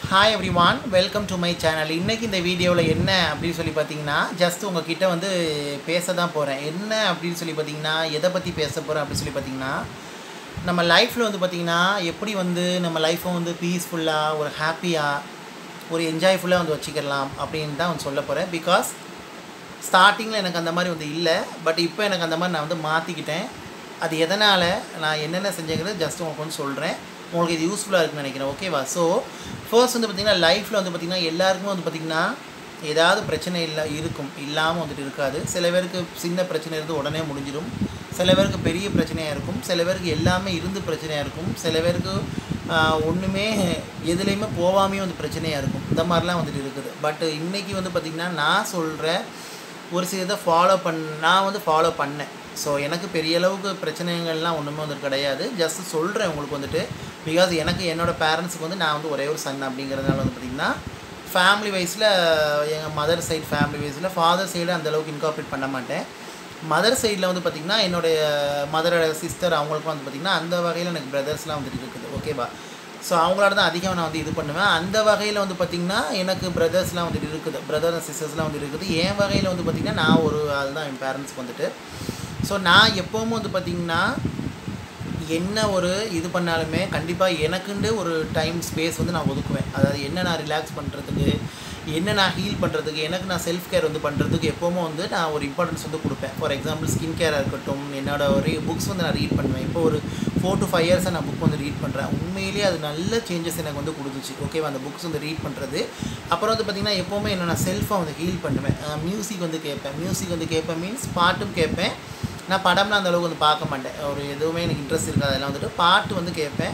hi everyone welcome to my channel இன்றைக்கி இந்த வீடியோவில் என்ன அப்படின்னு சொல்லி பார்த்தீங்கன்னா ஜஸ்ட் உங்ககிட்ட வந்து பேச தான் போகிறேன் என்ன அப்படின்னு சொல்லி பார்த்தீங்கன்னா எதை பற்றி பேச போகிறேன் அப்படின்னு சொல்லி பார்த்தீங்கன்னா நம்ம லைஃப்பில் வந்து பார்த்திங்கன்னா எப்படி வந்து நம்ம லைஃப்பை வந்து பீஸ்ஃபுல்லாக ஒரு ஹாப்பியாக ஒரு என்ஜாய்ஃபுல்லாக வந்து வச்சுக்கலாம் அப்படின்னு தான் வந்து சொல்ல போகிறேன் பிகாஸ் ஸ்டார்டிங்கில் எனக்கு அந்த மாதிரி வந்து இல்லை பட் இப்போ எனக்கு அந்த மாதிரி நான் வந்து மாற்றிக்கிட்டேன் அது எதனால் நான் என்னென்ன செஞ்சேங்கிறது ஜஸ்ட் உங்களுக்கு வந்து சொல்கிறேன் உங்களுக்கு இது யூஸ்ஃபுல்லாக இருக்குன்னு நினைக்கிறேன் ஓகேவா ஸோ ஃபர்ஸ்ட் வந்து பார்த்திங்கன்னா லைஃப்பில் வந்து பார்த்திங்கன்னா எல்லாருக்குமே வந்து பார்த்திங்கன்னா ஏதாவது பிரச்சனை இல்லை இருக்கும் இல்லாமல் வந்துட்டு இருக்காது சில பேருக்கு சின்ன பிரச்சனை இருந்து உடனே முடிஞ்சிடும் சில பேருக்கு பெரிய பிரச்சனையாக இருக்கும் சில பேருக்கு எல்லாமே இருந்து பிரச்சனையாக இருக்கும் சில பேருக்கு ஒன்றுமே எதுலேயுமே போகாமே வந்து பிரச்சனையாக இருக்கும் இந்த மாதிரிலாம் வந்துட்டு இருக்குது பட் இன்றைக்கி வந்து பார்த்திங்கன்னா நான் சொல்கிற ஒரு சில இதை ஃபாலோ பண் நான் வந்து ஃபாலோ பண்ணேன் ஸோ எனக்கு பெரிய அளவுக்கு பிரச்சனைகள்லாம் ஒன்றுமே வந்துட்டு கிடையாது ஜஸ்ட் சொல்கிறேன் உங்களுக்கு வந்துட்டு பிகாஸ் எனக்கு என்னோடய பேரண்ட்ஸுக்கு வந்து நான் வந்து ஒரே ஒரு சன் அப்படிங்கிறதுனால வந்து பார்த்திங்கன்னா ஃபேமிலி வைஸில் எங்கள் மதர் சைடு ஃபேமிலி வைஸில் ஃபாதர் சைடு அந்தளவுக்கு இன்கார்ப்ரேட் பண்ண மாட்டேன் மதர் சைடில் வந்து பார்த்திங்கன்னா என்னுடைய மதரோட சிஸ்டர் அவங்களுக்கும் வந்து பார்த்திங்கன்னா அந்த வகையில் எனக்கு பிரதர்ஸ்லாம் வந்துட்டு இருக்குது ஓகேவா ஸோ அவங்களோட தான் அதிகம் நான் வந்து இது பண்ணுவேன் அந்த வகையில் வந்து பார்த்திங்கன்னா எனக்கு பிரதர்ஸ்லாம் வந்துட்டு இருக்குது பிரதர் அண்ட் சிஸ்டர்ஸ்லாம் வந்து இருக்குது என் வகையில் வந்து பார்த்திங்கன்னா நான் ஒரு ஆள் தான் என் பேரண்ட்ஸ்க்கு வந்துட்டு ஸோ நான் எப்போவும் வந்து பார்த்திங்கன்னா என்ன ஒரு இது பண்ணாலுமே கண்டிப்பாக எனக்குண்டு ஒரு டைம் ஸ்பேஸ் வந்து நான் ஒதுக்குவேன் அதாவது என்ன நான் ரிலாக்ஸ் பண்ணுறதுக்கு என்ன நான் ஹீல் பண்ணுறதுக்கு எனக்கு நான் செல்ஃப் கேர் வந்து பண்ணுறதுக்கு எப்போவுமே வந்து நான் ஒரு இம்பார்ட்டன்ஸ் வந்து கொடுப்பேன் ஃபார் எக்ஸாம்பிள் ஸ்கின் கேராக இருக்கட்டும் என்னோட ஒரு புக்ஸ் வந்து நான் ரீட் பண்ணுவேன் இப்போ ஒரு ஃபோர் டு ஃபைவ் இயர்ஸாக நான் புக் வந்து ரீட் பண்ணுறேன் உண்மையிலேயே அது நல்ல சேஞ்சஸ் எனக்கு வந்து கொடுத்துச்சு ஓகேவா அந்த புக்ஸ் வந்து ரீட் பண்ணுறது அப்புறம் வந்து பார்த்திங்கன்னா எப்போவுமே என்ன நான் செல்ஃபாக வந்து ஹீல் பண்ணுவேன் மியூசிக் வந்து கேட்பேன் மியூசிக் வந்து கேட்பேன் மீன்ஸ் பாட்டும் கேட்பேன் நான் படம்லாம் அந்தளவுக்கு வந்து பார்க்க மாட்டேன் ஒரு எதுவுமே எனக்கு இன்ட்ரெஸ்ட் இருக்காது அதெல்லாம் வந்துட்டு பாட்டு வந்து கேட்பேன்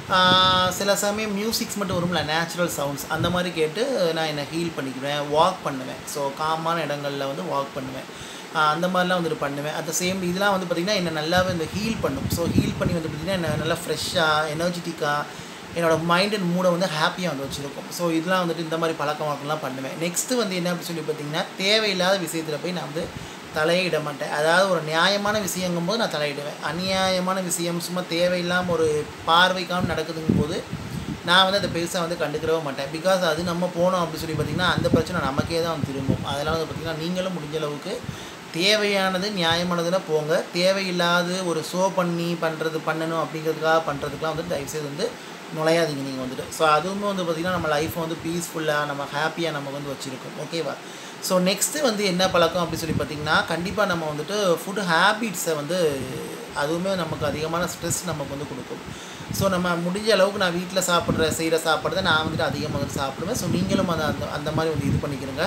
சில சமயம் மியூசிக்ஸ் மட்டும் வரும்ல நேச்சுரல் சவுண்ட்ஸ் அந்த மாதிரி கேட்டு நான் என்னை ஹீல் பண்ணிக்குவேன் வாக் பண்ணுவேன் ஸோ காமான இடங்களில் வந்து வாக் பண்ணுவேன் அந்த மாதிரிலாம் வந்துட்டு பண்ணுவேன் அட் த சேம் இதெல்லாம் வந்து பார்த்திங்கன்னா என்னை நல்லாவே இந்த ஹீல் பண்ணும் ஸோ ஹீல் பண்ணி வந்து பார்த்திங்கன்னா என்ன நல்லா ஃப்ரெஷ்ஷாக எனர்ஜெட்டிக்காக என்னோடய மைண்ட் அண்ட் மூடை வந்து ஹாப்பியாக வந்து வச்சுருக்கும் ஸோ இதெல்லாம் வந்துட்டு இந்த மாதிரி பழக்க வழக்கம்லாம் பண்ணுவேன் நெக்ஸ்ட்டு வந்து என்ன அப்படின்னு சொல்லி பார்த்திங்கன்னா தேவையில்லாத விஷயத்தில் போய் நான் வந்து தலையிட மாட்டேன் அதாவது ஒரு நியாயமான விஷயங்கும்போது நான் தலையிடுவேன் அநியாயமான விஷயம் சும்மா தேவையில்லாமல் ஒரு பார்வைக்காமல் நடக்குதுங்கும் போது நான் வந்து அதை பெருசாக வந்து கண்டுக்கிறவே மாட்டேன் பிகாஸ் அது நம்ம போனோம் அப்படின்னு சொல்லி பார்த்திங்கன்னா அந்த பிரச்சனை நமக்கே தான் வந்து திரும்பும் அதெல்லாம் வந்து பார்த்திங்கன்னா நீங்களும் முடிஞ்ச அளவுக்கு தேவையானது நியாயமானதில் போங்க தேவையில்லாது ஒரு ஷோ பண்ணி பண்ணுறது பண்ணணும் அப்படிங்கிறதுக்காக பண்ணுறதுக்குலாம் வந்து தயவுசெய்து வந்து நுழையாதீங்க நீங்கள் வந்துட்டு ஸோ அதுவுமே வந்து பார்த்திங்கன்னா நம்ம லைஃப்பை வந்து பீஸ்ஃபுல்லாக நம்ம ஹாப்பியாக நமக்கு வந்து வச்சுருக்கோம் ஓகேவா ஸோ நெக்ஸ்ட்டு வந்து என்ன பழக்கம் அப்படின்னு சொல்லி பார்த்திங்கன்னா கண்டிப்பாக நம்ம வந்துட்டு ஃபுட் ஹேபிட்ஸை வந்து அதுவுமே நமக்கு அதிகமான ஸ்ட்ரெஸ் நமக்கு வந்து கொடுக்கும் ஸோ நம்ம முடிஞ்ச அளவுக்கு நான் வீட்டில் சாப்பிட்ற செய்கிற சாப்பிட்றத நான் வந்துட்டு அதிகமாக வந்து சாப்பிடுவேன் ஸோ நீங்களும் அதை அந்த அந்த மாதிரி வந்து இது பண்ணிக்கிறங்க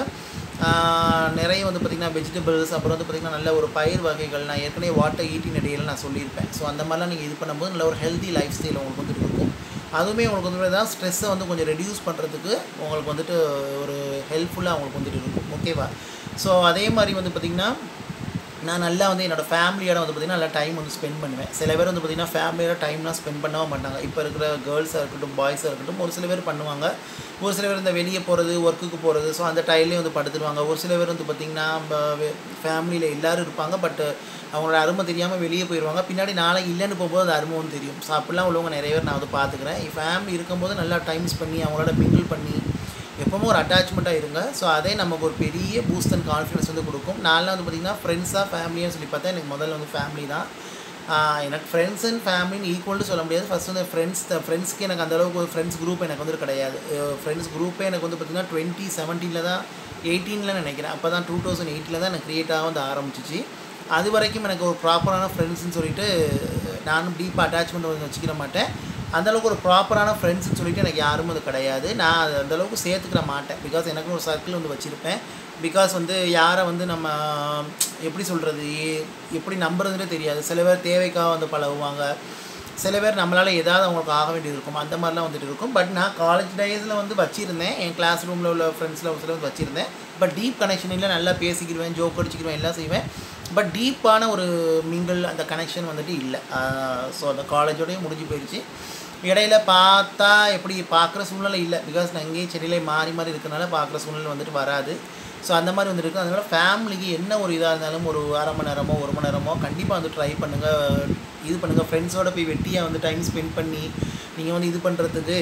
நிறைய வந்து பார்த்திங்கன்னா வெஜிடபிள்ஸ் அப்புறம் வந்து பார்த்திங்கன்னா நல்ல ஒரு பயிர் வகைகள் நான் ஏற்கனவே வாட்டர் ஈட்டின் இடையில நான் சொல்லியிருப்பேன் ஸோ அந்த மாதிரிலாம் நீங்கள் இது பண்ணும்போது நல்ல ஒரு ஹெல்தி லைஃப் ஸ்டைல் உங்களுக்கு வந்துட்டு இருக்கும் அதுவுமே உங்களுக்கு வந்து தான் ஸ்ட்ரெஸ்ஸை வந்து கொஞ்சம் ரெடியூஸ் பண்ணுறதுக்கு உங்களுக்கு வந்துட்டு ஒரு ஹெல்ப்ஃபுல்லாக உங்களுக்கு வந்துட்டு இருக்கும் ஓகேவா ஸோ அதே மாதிரி வந்து பார்த்திங்கன்னா நான் நல்லா வந்து என்னோடய ஃபேமிலியோட வந்து பார்த்திங்கன்னா நல்லா டைம் வந்து ஸ்பெண்ட் பண்ணுவேன் சில பேர் வந்து பார்த்திங்கன்னா ஃபேமிலியோட டைம்லாம் ஸ்பெண்ட் பண்ணவும் மாட்டாங்க இப்போ இருக்கிற கேர்ள்ஸாக இருக்கட்டும் பாய்ஸாக இருக்கட்டும் ஒரு சில பேர் பண்ணுவாங்க ஒரு சில பேர் இந்த வெளியே போகிறது ஒர்க்குக்கு போகிறது ஸோ அந்த டைம்லேயும் வந்து படுத்துருவாங்க ஒரு சில பேர் வந்து பார்த்திங்கன்னா ஃபேமிலியில் எல்லோரும் இருப்பாங்க பட் அவங்களோட அருமை தெரியாமல் வெளியே போயிடுவாங்க பின்னாடி நாளைக்கு இல்லைன்னு போகும்போது அது அருமை வந்து தெரியும் ஸோ அப்படிலாம் உள்ளவங்க நிறைய பேர் நான் வந்து பார்த்துக்கிறேன் என் ஃபேமிலி இருக்கும்போது நல்லா டைம் பண்ணி அவங்களோட மிங்கிள் பண்ணி எப்போவும் ஒரு அட்டாச்மெண்ட்டாக இருங்க ஸோ அதே நமக்கு ஒரு பெரிய பூஸ்ட் அண்ட் கான்ஃபிடன்ஸ் வந்து கொடுக்கும் நான்லாம் வந்து பார்த்திங்கன்னா ஃப்ரெண்ட்ஸாக ஃபேமிலியாக சொல்லி பார்த்தா எனக்கு முதல்ல வந்து ஃபேமிலி தான் எனக்கு ஃப்ரெண்ட்ஸ் அண்ட் ஃபேமிலின்னு ஈக்குவல்னு சொல்ல முடியாது ஃபஸ்ட் வந்து ஃப்ரெண்ட்ஸ் ஃப்ரெண்ட்ஸ்க்கு எனக்கு அந்தளவுக்கு ஒரு ஃப்ரெண்ட்ஸ் குரூப் எனக்கு வந்து கிடையாது ஃப்ரெண்ட்ஸ் குரூப்பே எனக்கு வந்து பார்த்திங்கன்னா டுவெண்ட்டி செவன்டீனில் தான் எயிட்டீனில் நினைக்கிறேன் அப்போ தான் டூ தௌசண்ட் எயிட்டில் தான் எனக்கு க்ரியேட்டாக வந்து ஆரம்பிச்சிச்சு அது வரைக்கும் எனக்கு ஒரு ப்ராப்பரான ஃப்ரெண்ட்ஸ்னு சொல்லிட்டு நானும் டீப் அட்டாச்மெண்ட் வந்து வச்சுக்கிற மாட்டேன் அந்தளவுக்கு ஒரு ப்ராப்பரான ஃப்ரெண்ட்ஸ்னு சொல்லிட்டு எனக்கு யாரும் அது கிடையாது நான் அது அந்தளவுக்கு சேர்த்துக்கிற மாட்டேன் பிகாஸ் எனக்கு ஒரு சர்க்கிள் வந்து வச்சுருப்பேன் பிகாஸ் வந்து யாரை வந்து நம்ம எப்படி சொல்கிறது எப்படி நம்புறதுனே தெரியாது சில பேர் தேவைக்காக வந்து பழகுவாங்க சில பேர் நம்மளால் ஏதாவது அவங்களுக்கு ஆக வேண்டியது இருக்கும் அந்த மாதிரிலாம் வந்துட்டு இருக்கும் பட் நான் காலேஜ் டேஸில் வந்து வச்சுருந்தேன் என் கிளாஸ் ரூமில் உள்ள ஃப்ரெண்ட்ஸில் ஒரு சில வந்து வச்சுருந்தேன் பட் டீப் கனெக்ஷன் இல்லை நல்லா பேசிக்கிடுவேன் ஜோக் அடிச்சிக்கிடுவேன் எல்லாம் செய்வேன் பட் டீப்பான ஒரு மிங்கிள் அந்த கனெக்ஷன் வந்துட்டு இல்லை ஸோ அந்த காலேஜோடய முடிஞ்சு போயிடுச்சு இடையில பார்த்தா எப்படி பார்க்குற சூழ்நிலை இல்லை பிகாஸ் நான் இங்கேயும் சென்னையில் மாறி மாறி இருக்கிறனால பார்க்குற சூழ்நிலை வந்துட்டு வராது ஸோ அந்த மாதிரி வந்துட்டு இருக்கும் அதனால ஃபேமிலிக்கு என்ன ஒரு இதாக இருந்தாலும் ஒரு அரை மணி நேரமோ ஒரு மணி நேரமோ கண்டிப்பாக வந்து ட்ரை பண்ணுங்கள் இது பண்ணுங்கள் ஃப்ரெண்ட்ஸோட போய் வெட்டியாக வந்து டைம் ஸ்பெண்ட் பண்ணி நீங்கள் வந்து இது பண்ணுறதுக்கு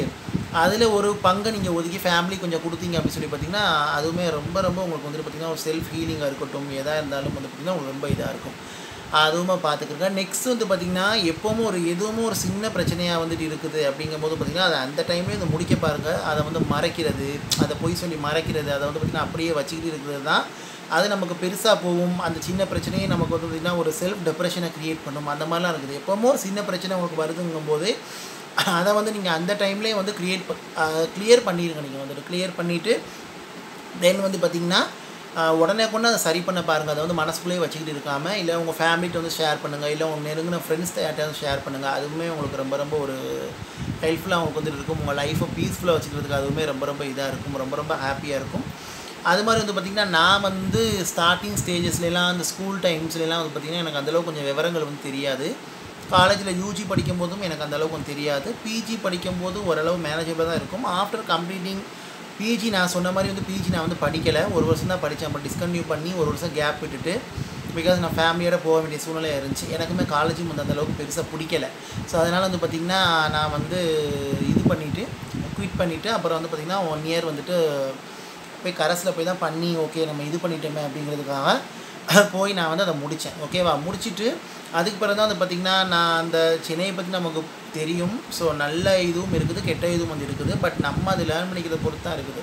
அதில் ஒரு பங்கை நீங்கள் ஒதுக்கி ஃபேமிலி கொஞ்சம் கொடுத்தீங்க அப்படின்னு சொல்லி பார்த்தீங்கன்னா அதுவுமே ரொம்ப ரொம்ப உங்களுக்கு வந்துட்டு பார்த்திங்கன்னா ஒரு செல்ஃப் ஹீலிங்காக இருக்கட்டும் எதாக இருந்தாலும் வந்து பார்த்திங்கன்னா உங்களுக்கு ரொம்ப இதாக இருக்கும் அதுவுமே பார்த்துக்கிறங்க நெக்ஸ்ட் வந்து பார்த்திங்கன்னா எப்போவும் ஒரு எதுவும் ஒரு சின்ன பிரச்சனையாக வந்துட்டு இருக்குது அப்படிங்கும்போது பார்த்திங்கன்னா அதை அந்த டைம்லேயே வந்து முடிக்க பாருங்கள் அதை வந்து மறைக்கிறது அதை பொய் சொல்லி மறைக்கிறது அதை வந்து பார்த்திங்கன்னா அப்படியே வச்சுக்கிட்டு இருக்கிறது தான் அது நமக்கு பெருசாக போகும் அந்த சின்ன பிரச்சனையே நமக்கு வந்து பார்த்திங்கன்னா ஒரு செல்ஃப் டெப்ரெஷனை க்ரியேட் பண்ணும் அந்த மாதிரிலாம் இருக்குது எப்போவும் ஒரு சின்ன பிரச்சனை உங்களுக்கு வருதுங்கும் போது அதை வந்து நீங்கள் அந்த டைம்லேயே வந்து க்ரியேட் கிளியர் பண்ணிடுங்க நீங்கள் வந்துட்டு கிளியர் பண்ணிவிட்டு தென் வந்து பார்த்திங்கன்னா உடனே கொண்டு அதை சரி பண்ண பாருங்கள் அதை வந்து மனசுக்குள்ளேயே வச்சுக்கிட்டு இருக்காமல் இல்லை உங்கள் ஃபேமிலிட்டு வந்து ஷேர் பண்ணுங்கள் இல்லை உங்கள் நெருங்கின ஃப்ரெண்ட்ஸ் யார்ட்டையாவது ஷேர் பண்ணுங்கள் அதுவுமே உங்களுக்கு ரொம்ப ரொம்ப ஒரு ஹெல்ப்ஃபுல்லாக உங்களுக்கு வந்துட்டு இருக்கும் உங்கள் லைஃப்பை பீஸ்ஃபுல்லாக வச்சுக்கிறதுக்கு அதுவுமே ரொம்ப ரொம்ப இதாக இருக்கும் ரொம்ப ரொம்ப ஹாப்பியாக இருக்கும் அது மாதிரி வந்து பார்த்திங்கன்னா நான் வந்து ஸ்டார்டிங் ஸ்டேஜஸ்லாம் அந்த ஸ்கூல் டைம்ஸ்லாம் வந்து பார்த்திங்கன்னா எனக்கு அந்தளவுக்கு கொஞ்சம் விவரங்கள் வந்து தெரியாது காலேஜில் யூஜி படிக்கும்போதும் எனக்கு அந்தளவுக்கு கொஞ்சம் தெரியாது பிஜி படிக்கும்போது ஓரளவு மேனேஜபிளாக தான் இருக்கும் ஆஃப்டர் கம்ப்ளீட்டிங் பிஜி நான் சொன்ன மாதிரி வந்து பிஜி நான் வந்து படிக்கலை ஒரு வருஷம் தான் படித்தேன் அப்புறம் டிஸ்கன்டினியூ பண்ணி ஒரு வருஷம் கேப் விட்டுட்டு பிகாஸ் நான் ஃபேமிலியோட போக வேண்டிய சூழ்நிலை இருந்துச்சு எனக்குமே காலேஜும் வந்து அந்தளவுக்கு பெருசாக பிடிக்கல ஸோ அதனால் வந்து பார்த்திங்கன்னா நான் வந்து இது பண்ணிவிட்டு குவிட் பண்ணிவிட்டு அப்புறம் வந்து பார்த்திங்கன்னா ஒன் இயர் வந்துட்டு போய் கரஸில் போய் தான் பண்ணி ஓகே நம்ம இது பண்ணிட்டோமே அப்படிங்கிறதுக்காக போய் நான் வந்து அதை முடித்தேன் ஓகேவா முடிச்சுட்டு அதுக்கு பிறகு தான் வந்து பார்த்திங்கன்னா நான் அந்த சென்னையை பற்றி நமக்கு தெரியும் ஸோ நல்ல இதுவும் இருக்குது கெட்ட இதுவும் வந்து இருக்குது பட் நம்ம அது லேர்ன் பண்ணிக்கிறத பொறுத்து தான் இருக்குது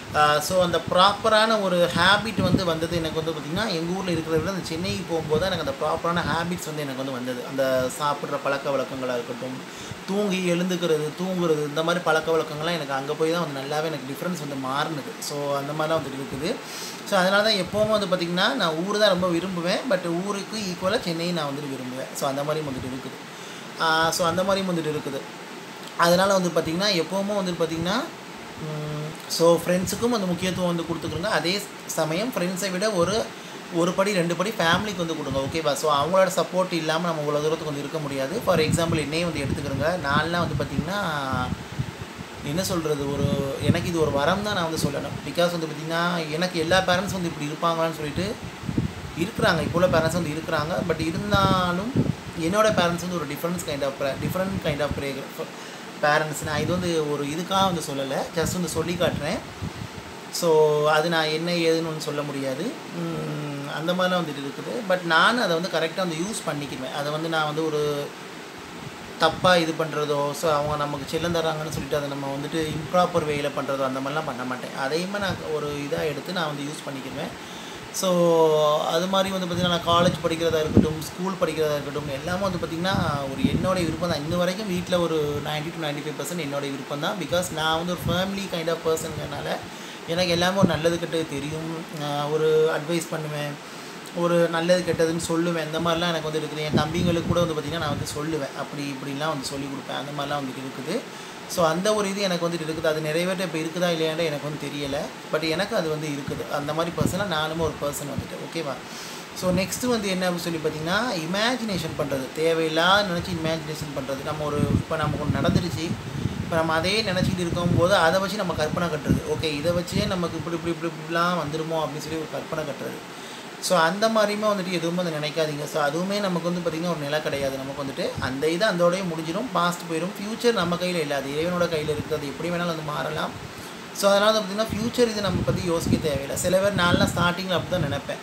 ஸோ அந்த ப்ராப்பரான ஒரு ஹேபிட் வந்து வந்தது எனக்கு வந்து பார்த்திங்கன்னா எங்கள் ஊரில் இருக்கிறத விட அந்த சென்னைக்கு போகும்போது எனக்கு அந்த ப்ராப்பரான ஹேபிட்ஸ் வந்து எனக்கு வந்து வந்தது அந்த சாப்பிட்ற பழக்க வழக்கங்களாக இருக்கட்டும் தூங்கி எழுந்துக்கிறது தூங்குறது இந்த மாதிரி பழக்க வழக்கங்கள்லாம் எனக்கு அங்கே போய் தான் வந்து நல்லாவே எனக்கு டிஃப்ரென்ஸ் வந்து மாறினது ஸோ அந்த மாதிரிலாம் வந்துட்டு இருக்குது ஸோ அதனால தான் எப்போவும் வந்து பார்த்திங்கன்னா நான் ஊர் தான் ரொம்ப விரும்புவேன் பட் ஊருக்கு ஈக்குவலாக சென்னையை நான் வந்துட்டு விரும்புவேன் ஸோ அந்த மாதிரியும் வந்துட்டு இருக்குது ஸோ அந்த மாதிரியும் வந்துட்டு இருக்குது அதனால் வந்து பார்த்திங்கன்னா எப்போவுமே வந்துட்டு பார்த்திங்கன்னா ஸோ ஃப்ரெண்ட்ஸுக்கும் அந்த முக்கியத்துவம் வந்து கொடுத்துக்குறோங்க அதே சமயம் ஃப்ரெண்ட்ஸை விட ஒரு ஒரு படி ரெண்டு படி ஃபேமிலிக்கு வந்து கொடுங்க ஓகேவா ஸோ அவங்களோட சப்போர்ட் இல்லாமல் நம்ம இவ்வளோ தூரத்துக்கு வந்து இருக்க முடியாது ஃபார் எக்ஸாம்பிள் என்னையும் வந்து எடுத்துக்கிறோங்க நான்லாம் வந்து பார்த்திங்கன்னா என்ன சொல்கிறது ஒரு எனக்கு இது ஒரு வரம் தான் நான் வந்து சொல்லணும் பிகாஸ் வந்து பார்த்திங்கன்னா எனக்கு எல்லா பேரண்ட்ஸ் வந்து இப்படி இருப்பாங்களான்னு சொல்லிட்டு இருக்கிறாங்க இப்போ உள்ள பேரண்ட்ஸ் வந்து இருக்கிறாங்க பட் இருந்தாலும் என்னோடய பேரண்ட்ஸ் வந்து ஒரு difference kind of different kind of parents நான் இது வந்து ஒரு இதுக்காக வந்து சொல்லலை ஜஸ்ட் வந்து சொல்லி காட்டுறேன் ஸோ அது நான் என்ன ஏதுன்னு வந்து சொல்ல முடியாது அந்த மாதிரிலாம் வந்துட்டு இருக்குது பட் நான் அதை வந்து கரெக்டாக வந்து யூஸ் பண்ணிக்குவேன் அதை வந்து நான் வந்து ஒரு தப்பாக இது பண்ணுறதோ ஸோ அவங்க நமக்கு செல்லம் தராங்கன்னு சொல்லிட்டு அதை நம்ம வந்துட்டு இம்ப்ராப்பர் வேயில் பண்ணுறதோ அந்த மாதிரிலாம் பண்ண மாட்டேன் அதையுமே நான் ஒரு இதாக எடுத்து நான் வந்து யூஸ் பண்ணிக்கிடுவேன் ஸோ அது மாதிரி வந்து பார்த்திங்கன்னா நான் காலேஜ் படிக்கிறதா இருக்கட்டும் ஸ்கூல் படிக்கிறதா இருக்கட்டும் எல்லாமே வந்து பார்த்திங்கன்னா ஒரு என்னோடய விருப்பம் தான் இன்ன வரைக்கும் வீட்டில் ஒரு ninety to ninety five percent என்னோடய விருப்பம் தான் பிகாஸ் நான் வந்து ஒரு ஃபேமிலி கைண்ட் ஆஃப் பர்சனுங்கிறனால எனக்கு எல்லாமே ஒரு நல்லது கெட்டது தெரியும் ஒரு அட்வைஸ் பண்ணுவேன் ஒரு நல்லது கெட்டதுன்னு சொல்லுவேன் இந்த மாதிரிலாம் எனக்கு வந்து இருக்குது என் தம்பிங்களுக்கு கூட வந்து பார்த்திங்கன்னா நான் வந்து சொல்லுவேன் அப்படி இப்படிலாம் வந்து சொல்லி கொடுப்பேன் அந்த மாதிரிலாம் வந்துட்டு இருக்குது ஸோ அந்த ஒரு இது எனக்கு வந்துட்டு இருக்குது அது நிறைவேற்ற இப்போ இருக்குதா இல்லையாண்டே எனக்கு வந்து தெரியலை பட் எனக்கு அது வந்து இருக்குது அந்த மாதிரி பர்சனாக நானும் ஒரு பர்சன் வந்துட்டு ஓகேவா ஸோ நெக்ஸ்ட்டு வந்து என்ன அப்படின்னு சொல்லி பார்த்தீங்கன்னா இமேஜினேஷன் பண்ணுறது தேவையில்லாத நினச்சி இமேஜினேஷன் பண்ணுறது நம்ம ஒரு இப்போ நமக்கு ஒன்று நடந்துருச்சு இப்போ நம்ம அதே நினச்சிக்கிட்டு இருக்கும்போது அதை வச்சு நம்ம கற்பனை கட்டுறது ஓகே இதை வச்சே நமக்கு இப்படி இப்படி இப்படி இப்படிலாம் வந்துருமோ அப்படின்னு சொல்லி ஒரு கற்பனை கட்டுறது ஸோ அந்த மாதிரியுமே வந்துட்டு எதுவுமே வந்து நினைக்காதீங்க ஸோ அதுவுமே நமக்கு வந்து பார்த்திங்கன்னா ஒரு நிலை கிடையாது நமக்கு வந்துட்டு அந்த இது அந்தோடய முடிஞ்சிடும் பாஸ்ட் போயிடும் ஃப்யூச்சர் நம்ம கையில் இல்லை அது இறைவனோட கையில் இருக்குது அது எப்படி வேணாலும் வந்து மாறலாம் ஸோ அதனால் வந்து பார்த்திங்கன்னா ஃப்யூச்சர் இது நம்ம பற்றி யோசிக்க தேவையில்லை சில பேர் நான்லாம் ஸ்டார்டிங்கில் அப்படி தான் நினைப்பேன்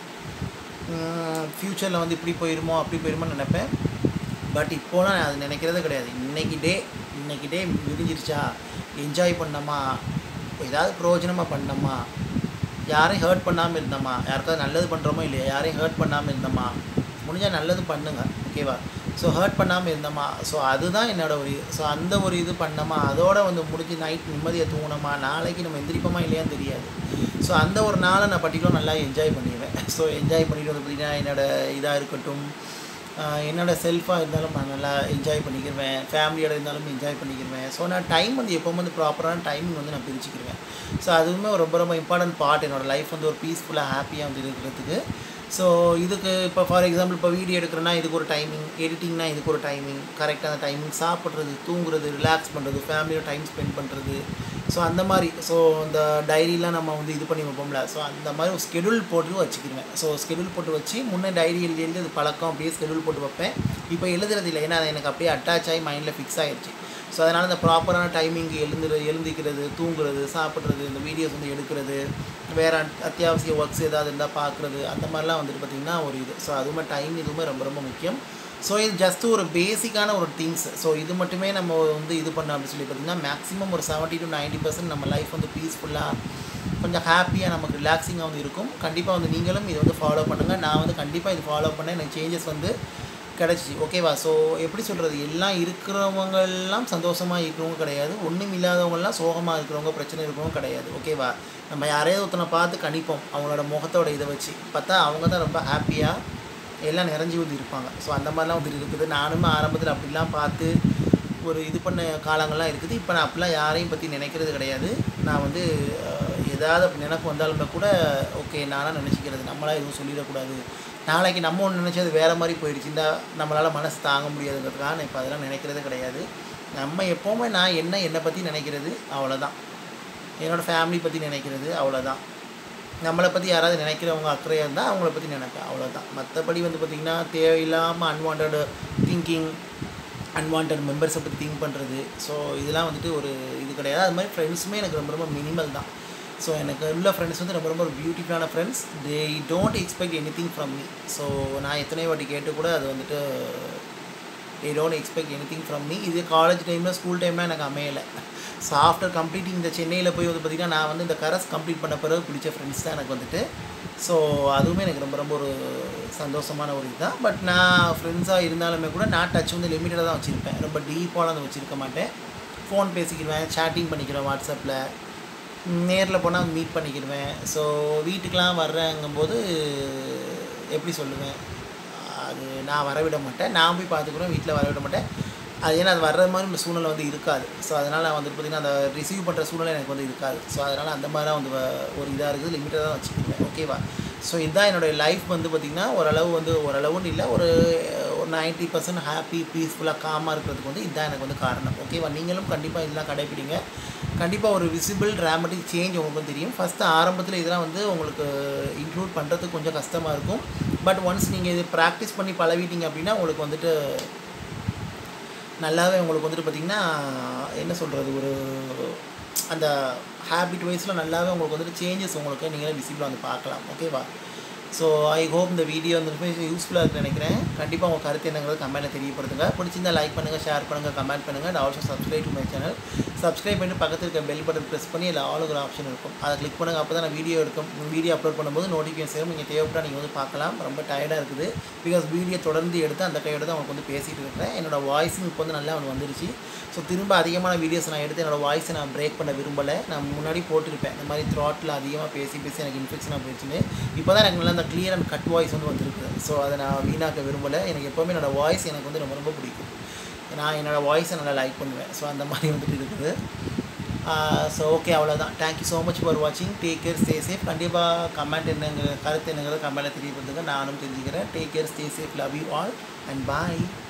ஃப்யூச்சரில் வந்து இப்படி போயிருமோ அப்படி போயிருமோன்னு நினைப்பேன் பட் இப்போலாம் நான் அது நினைக்கிறதே கிடையாது இன்றைக்கி டே இன்றைக்கி டே விரிஞ்சிருச்சா என்ஜாய் பண்ணோமா ஏதாவது பிரயோஜனமாக பண்ணோமா யாரையும் ஹர்ட் பண்ணாமல் இருந்தோமா யாருக்காவது நல்லது பண்ணுறோமோ இல்லையா யாரையும் ஹர்ட் பண்ணாமல் இருந்தோமா முடிஞ்சால் நல்லது பண்ணுங்க ஓகேவா ஸோ ஹர்ட் பண்ணாமல் இருந்தோமா ஸோ அதுதான் என்னோடய ஒரு ஸோ அந்த ஒரு இது பண்ணோமா அதோட வந்து முடிஞ்சு நைட் நிம்மதியாக தூங்கினோமா நாளைக்கு நம்ம எந்திரிப்போமா இல்லையான்னு தெரியாது ஸோ அந்த ஒரு நாளை நான் பர்டிகுலர் நல்லா என்ஜாய் பண்ணிடுவேன் ஸோ என்ஜாய் பண்ணிட்டு வந்து பார்த்திங்கன்னா என்னோடய இதாக இருக்கட்டும் என்னோடய செல்ஃபாக இருந்தாலும் நான் நல்லா என்ஜாய் பண்ணிக்கிடுவேன் ஃபேமிலியோட இருந்தாலும் என்ஜாய் பண்ணிக்கிடுவேன் ஸோ நான் டைம் வந்து எப்போவும் வந்து ப்ராப்பரான டைமிங் வந்து நான் பிரிச்சுக்கிடுவேன் ஸோ அதுவுமே ரொம்ப ரொம்ப இம்பார்ட்டன்ட் பார்ட் என்னோடய லைஃப் வந்து ஒரு பீஸ்ஃபுல்லாக ஹாப்பியாக வந்து இருக்கிறதுக்கு ஸோ இதுக்கு இப்போ ஃபார் எக்ஸாம்பிள் இப்போ வீடியோ எடுக்கிறேன்னா இதுக்கு ஒரு டைமிங் எடிட்டிங்னா இதுக்கு ஒரு டைமிங் கரெக்டான டைமிங் சாப்பிட்றது தூங்குறது ரிலாக்ஸ் பண்ணுறது ஃபேமிலியோட டைம் ஸ்பெண்ட் பண்ணுறது ஸோ அந்த மாதிரி ஸோ இந்த டைரிலாம் நம்ம வந்து இது பண்ணி வைப்போம்ல ஸோ அந்த மாதிரி ஒரு ஸ்கெடியூல் போட்டு வச்சுக்கிடுவேன் ஸோ ஸ்கெடியூல் போட்டு வச்சு முன்னே டைரி எழுதி எழுதி அது பழக்கம் அப்படியே ஸ்கெடியூல் போட்டு வைப்பேன் இப்போ எழுதுறது இல்லை ஏன்னா அது எனக்கு அப்படியே அட்டாச் ஆகி மைண்டில் ஃபிக்ஸ் ஆகிடுச்சு ஸோ அதனால் இந்த ப்ராப்பரான டைமிங் எழுந்துரு எழுந்திக்கிறது தூங்குறது சாப்பிட்றது இந்த வீடியோஸ் வந்து எடுக்கிறது வேறு அத்தியாவசிய ஒர்க்ஸ் ஏதாவது இருந்தால் பார்க்குறது அந்த மாதிரிலாம் வந்துட்டு பார்த்திங்கன்னா ஒரு இது ஸோ அதுவுமே டைம் இதுவுமே ரொம்ப ரொம்ப முக்கியம் ஸோ இது ஜஸ்ட் ஒரு பேசிக்கான ஒரு திங்ஸ் ஸோ இது மட்டுமே நம்ம வந்து இது பண்ண அப்படின்னு சொல்லி பார்த்திங்கன்னா மேக்ஸிமம் ஒரு செவன்ட்டி டு நைன்ட்டி பர்சன்ட் நம்ம லைஃப் வந்து பீஸ்ஃபுல்லாக கொஞ்சம் ஹாப்பியாக நமக்கு ரிலாக்ஸிங்காக வந்து இருக்கும் கண்டிப்பாக வந்து நீங்களும் இதை வந்து ஃபாலோ பண்ணுங்கள் நான் வந்து கண்டிப்பாக இது ஃபாலோ பண்ணேன் எனக்கு சேஞ்சஸ் வந்து கிடச்சிச்சு ஓகேவா ஸோ எப்படி சொல்கிறது எல்லாம் இருக்கிறவங்கெல்லாம் சந்தோஷமாக இருக்கிறவங்க கிடையாது ஒன்றும் இல்லாதவங்கெல்லாம் சோகமாக இருக்கிறவங்க பிரச்சனை இருக்கிறவங்க கிடையாது ஓகேவா நம்ம யாரையாவது ஒருத்தனை பார்த்து கணிப்போம் அவங்களோட முகத்தோட இதை வச்சு பார்த்தா அவங்க தான் ரொம்ப ஹாப்பியாக எல்லாம் நிறைஞ்சி வந்து இருப்பாங்க ஸோ அந்த மாதிரிலாம் வந்து இருக்குது நானுமே ஆரம்பத்தில் அப்படிலாம் பார்த்து ஒரு இது பண்ண காலங்கள்லாம் இருக்குது இப்போ நான் அப்படிலாம் யாரையும் பற்றி நினைக்கிறது கிடையாது நான் வந்து அஹ், ஏதாவது அப்படி நினைப்பு வந்தாலுமே கூட ஓகே நானாக நினச்சிக்கிறது நம்மளாக எதுவும் சொல்லிடக்கூடாது நாளைக்கு நம்ம ஒன்று நினச்சது வேறு மாதிரி போயிடுச்சு இந்த நம்மளால் மனசு தாங்க முடியாதுங்கிறதுக்காக நான் இப்போ அதெல்லாம் நினைக்கிறதே கிடையாது நம்ம எப்போவுமே நான் என்ன என்னை பற்றி நினைக்கிறது அவ்வளோதான் என்னோடய ஃபேமிலி பற்றி நினைக்கிறது அவ்வளோதான் நம்மளை பற்றி யாராவது நினைக்கிறவங்க அக்கறையாக இருந்தால் அவங்கள பற்றி நினைப்பேன் அவ்வளோதான் மற்றபடி வந்து பார்த்திங்கன்னா தேவையில்லாமல் அன்வான்ட் திங்கிங் அன்வான்ட் மெம்பர்ஸை பற்றி திங்க் பண்ணுறது ஸோ இதெல்லாம் வந்துட்டு ஒரு இது கிடையாது அது மாதிரி ஃப்ரெண்ட்ஸுமே எனக்கு ரொம்ப ரொம்ப மினிமல் தான் ஸோ எனக்கு உள்ள ஃப்ரெண்ட்ஸ் வந்து ரொம்ப ரொம்ப ஒரு பியூட்டிஃபுல்லான friends they don't expect anything from me so நான் எத்தனை வாட்டி கேட்டு கூட அது வந்துட்டு they don't expect anything from me இது காலேஜ் டைமில் ஸ்கூல் டைமில் எனக்கு அமையலை ஸோ ஆஃப்டர் கம்ப்ளீட்டிங் இந்த சென்னையில் போய் வந்து பார்த்திங்கன்னா நான் வந்து இந்த கரஸ் கம்ப்ளீட் பண்ண பிறகு பிடிச்ச ஃப்ரெண்ட்ஸ் தான் எனக்கு வந்துட்டு ஸோ அதுவுமே எனக்கு ரொம்ப ரொம்ப ஒரு சந்தோஷமான ஒரு இதுதான் பட் நான் ஃப்ரெண்ட்ஸாக இருந்தாலுமே கூட நான் டச் வந்து லிமிட்டடாக தான் வச்சுருப்பேன் ரொம்ப டீப்பாக வந்து வச்சுருக்க மாட்டேன் ஃபோன் பேசிக்கிடுவேன் சேட்டிங் பண்ணிக்கிறேன் வாட்ஸ்அப்பில் நேரில் போனால் மீட் பண்ணிக்கிடுவேன் ஸோ வீட்டுக்கெலாம் வர்றேங்கும்போது எப்படி சொல்லுவேன் அது நான் வரவிட மாட்டேன் நான் போய் பார்த்துக்குறேன் வீட்டில் வரவிட மாட்டேன் அது ஏன்னா அது வர்ற மாதிரி ஒரு சூழ்நிலை வந்து இருக்காது ஸோ அதனால் நான் வந்து பார்த்திங்கன்னா அந்த ரிசீவ் பண்ணுற சூழ்நிலை எனக்கு வந்து இருக்காது ஸோ அதனால் அந்த மாதிரிலாம் வந்து வ- ஒரு இதாக இருக்குது லிமிட்டாக தான் வச்சுக்கிடுவேன் ஓகேவா ஸோ இதுதான் என்னுடைய லைஃப் வந்து பார்த்திங்கன்னா ஓரளவு வந்து ஓரளவுன்னு இல்லை ஒரு ஒரு நைன்ட்டி பர்சன்ட் ஹாப்பி பீஸ்ஃபுல்லாக காமாக இருக்கிறதுக்கு வந்து இதுதான் எனக்கு வந்து காரணம் ஓகேவா நீங்களும் கண்டிப்பாக இதெல்லாம் கடைப்பிடிங்க கண்டிப்பாக ஒரு விசிபிள் ட்ராமட்டிக் சேஞ்ச் உங்களுக்கு வந்து தெரியும் ஃபஸ்ட்டு ஆரம்பத்தில் இதெல்லாம் வந்து உங்களுக்கு இன்க்ளூட் பண்ணுறதுக்கு கொஞ்சம் கஷ்டமாக இருக்கும் பட் ஒன்ஸ் நீங்கள் இது ப்ராக்டிஸ் பண்ணி பழகிட்டீங்க அப்படின்னா உங்களுக்கு வந்துட்டு நல்லாவே உங்களுக்கு வந்துட்டு பார்த்திங்கன்னா என்ன சொல்கிறது ஒரு அந்த ஹேபிட் வைஸில் நல்லாவே உங்களுக்கு வந்துட்டு சேஞ்சஸ் உங்களுக்கு நீங்களே விசிபிளாக வந்து பார்க்கலாம் ஓகேவா ஸோ ஐ ஹோப் இந்த வீடியோ வந்து யூஸ்ஃபுல்லாக இருக்குன்னு நினைக்கிறேன் கண்டிப்பாக உங்கள் கருத்து என்னங்கிறது கமெண்ட்டில் தெரியப்படுத்துங்க பிடிச்சிருந்தா லைக் பண்ணுங்கள் ஷேர் பண்ணுங்கள் கமெண்ட் பண்ணுங்கள் and also subscribe to my channel subscribe பண்ணி பக்கத்தில் இருக்க பெல் பட்டன் ப்ரெஸ் பண்ணி இல்லை ஆளுங்கிற ஆப்ஷன் இருக்கும் அதை கிளிக் பண்ணுங்கள் அப்போ தான் நான் வீடியோ எடுக்கும் வீடியோ அப்லோட் பண்ணும்போது நோட்டிஃபிகேஷன் நீங்கள் தேவைப்பட்டால் நீங்கள் வந்து பார்க்கலாம் ரொம்ப டயர்டாக இருக்குது பிகாஸ் வீடியோ தொடர்ந்து எடுத்து அந்த கையோட தான் உங்களுக்கு வந்து பேசிகிட்டு இருக்கிறேன் என்னோட வாய்ஸும் இப்போ வந்து நல்லா வந்து வந்துருச்சு ஸோ திரும்ப அதிகமான வீடியோஸ் நான் எடுத்து என்னோட வாய்ஸை நான் பிரேக் பண்ண விரும்பலை நான் முன்னாடி போட்டிருப்பேன் இந்த மாதிரி த்ராட்டில் அதிகமாக பேசி பேசி எனக்கு இன்ஃபெக்ஷனாக போயிடுச்சுன்னு இப்போ தான் எனக்கு நல்லா அந்த கிளியர் அண்ட் கட் வாய்ஸ் வந்து வந்திருக்குது ஸோ அதை நான் வீணாக்க விரும்பலை எனக்கு எப்போவுமே என்னோட வாய்ஸ் எனக்கு வந்து ரொம்ப ரொம்ப பிடிக்கும் நான் என்னோடய வாய்ஸை நல்லா லைக் பண்ணுவேன் ஸோ அந்த மாதிரி வந்துட்டு இருக்குது ஸோ ஓகே அவ்வளோதான் தேங்க்யூ ஸோ மச் ஃபார் வாட்சிங் டேக் கேர் ஸ்டே சேஃப் கண்டிப்பாக கமெண்ட் என்னங்க கருத்து என்னங்கிறத கமெண்ட்டில் தெரியப்படுத்துங்க நானும் தெரிஞ்சுக்கிறேன் take care stay safe love you all and bye